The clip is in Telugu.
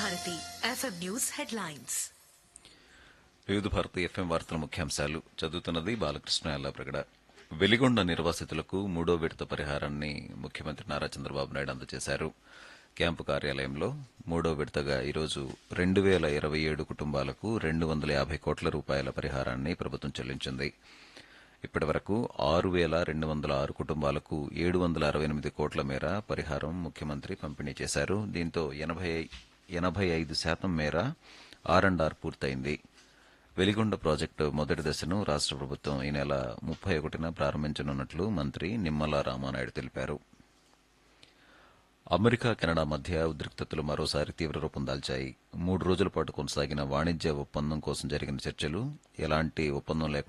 భారతి ఎఫ్ఎం న్యూస్ హెడ్లైన్స్ వివిధ భారతి ఎఫ్ఎం వార్తల ముఖ్యాంశాలు చదువుతున్నది బాలకృష్ణ ఎల్లాప్రగడ వెలిగొండ నిర్వాసితులకు మూడో విడత పరిహారాన్ని ముఖ్యమంత్రి నారా చంద్రబాబు నాయుడు అందజేశారు క్యాంపు కార్యాలయంలో మూడో విడతగా ఈరోజు రెండు వేల ఇరవై ఏడు కుటుంబాలకు రెండు వందల యాభై కోట్ల రూపాయల పరిహారాన్ని ప్రభుత్వం చెల్లించింది ఇప్పటి వరకు ఆరు వేల రెండు వందల ఆరు కుటుంబాలకు ఏడు వందల అరవై ఎనిమిది కోట్ల మేర పరిహారం ముఖ్యమంత్రి పంపిణీ చేశారు దీంతో ఎనభై ఎనభై ఐదు శాతం మేర ఆర్ అండ్ ఆర్ పూర్తయింది వెలిగొండ ప్రాజెక్టు మొదటి దశను రాష్ట్ర ప్రభుత్వం ఈ నెల ముప్పై ఒకటిన ప్రారంభించనున్నట్లు మంత్రి నిమ్మల రామానాయుడు తెలిపారు అమెరికా కెనడా మధ్య ఉద్రిక్తతలు మరోసారి తీవ్ర రూపం దాల్చాయి మూడు రోజుల పాటు కొనసాగిన వాణిజ్య ఒప్పందం కోసం జరిగిన చర్చలు ఎలాంటి ఒప్పందం లేకుండా